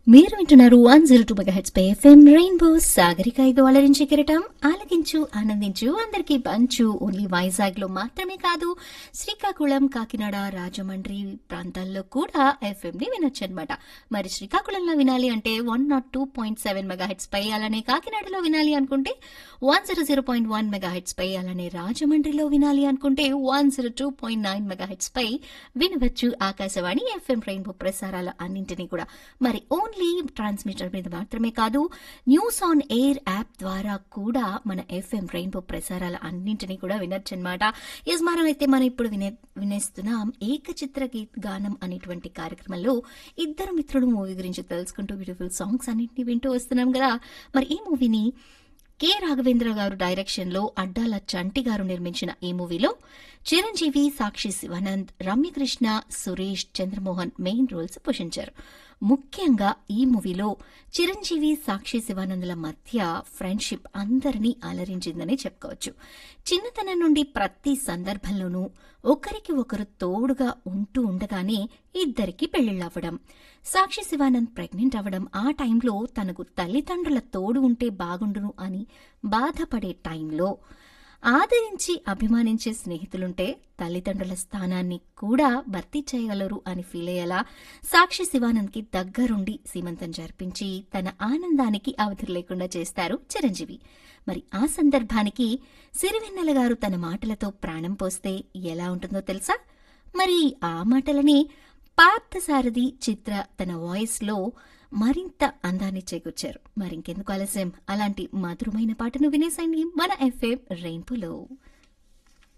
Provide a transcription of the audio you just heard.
మీరు వింటున్నారు one zero two megahertz పై ఎఫ్ఎం రెయిన్బో సాగరిక ఐదు అలరించి కిరటం ఆలకించు ఆనందించు అందరికీ పంచు ఓన్లీ వైజాగ్ లో మాత్రమే కాదు శ్రీకాకుళం కాకినాడ రాజమండ్రి ప్రాంతాల్లో కూడా ఎఫ్ఎం ని వినొచ్చు అనమాట మరి శ్రీకాకుళంలో వినాలి అంటే one nought two point seven megahertz పై అలానే కాకినాడలో వినాలి అనుకుంటే one zero zero point one megahertz పై అలానే రాజమండ్రిలో వినాలి అనుకుంటే one zero two point nine megahertz పై వినవచ్చు ఆకాశవాణి ఎఫ్ఎం రెయిన్బో ప్రసారాల అన్నింటినీ కూడా మరి ఓన్లీ ట్రాన్స్మిటర్ మీద మాత్రమే కాదు న్యూస్ ఆన్ ఎయిర్ యాప్ ద్వారా కూడా మన ఎఫ్ఎం రెయిన్బో ప్రసారాల అన్నింటినీ కూడా వినొచ్చు అనమాట ఎస్ మనం అయితే మనం ఇప్పుడు వినే వినేస్తున్నాం ఏకచిత్ర గీత్ గానం అనేటువంటి కార్యక్రమంలో ఇద్దరు మిత్రుడు మూవీ గురించి తెలుసుకుంటూ బ్యూటిఫుల్ సాంగ్స్ అన్నింటినీ వింటూ వస్తున్నాం కదా మరి ఈ మూవీని కె రాఘవేంద్ర గారు డైరెక్షన్ లో అడ్డాల చంటి గారు నిర్మించిన ఈ మూవీలో చిరంజీవి సాక్షి శివానంద్ రమ్యకృష్ణ సురేష్ చంద్రమోహన్ మెయిన్ రోల్స్ పోషించారు ముఖ్యంగా ఈ మూవీలో చిరంజీవి సాక్షి శివానందుల మధ్య ఫ్రెండ్షిప్ అందరినీ అలరించిందని చెప్పుకోవచ్చు చిన్నతనం నుండి ప్రతి సందర్భంలోనూ ఒకరికి ఒకరు తోడుగా ఉంటూ ఉండగానే ఇద్దరికి పెళ్లిళ్ళవ్వడం సాక్షి శివానంద్ ప్రెగ్నెంట్ అవ్వడం ఆ టైంలో తనకు తల్లిదండ్రుల తోడు ఉంటే బాగుండును అని బాధపడే టైంలో ఆదరించి అభిమానించే స్నేహితులుంటే తల్లిదండ్రుల స్థానాన్ని కూడా భర్తీ చేయగలరు అని ఫీల్ అయ్యేలా సాక్షి శివానంద్కి దగ్గరుండి సీమంతం జరిపించి తన ఆనందానికి అవధులు లేకుండా చేస్తారు చిరంజీవి మరి ఆ సందర్భానికి సిరివెన్నెల గారు తన మాటలతో ప్రాణం పోస్తే ఎలా ఉంటుందో తెలుసా మరి ఆ మాటలని పార్థసారథి చిత్ర తన వాయిస్లో మరింత అందాన్ని చేకూర్చారు మరింకెందుకు ఆలస్యం అలాంటి మధురమైన పాటను వినేసండి మన ఎఫ్ఎం రెయిన్బోలో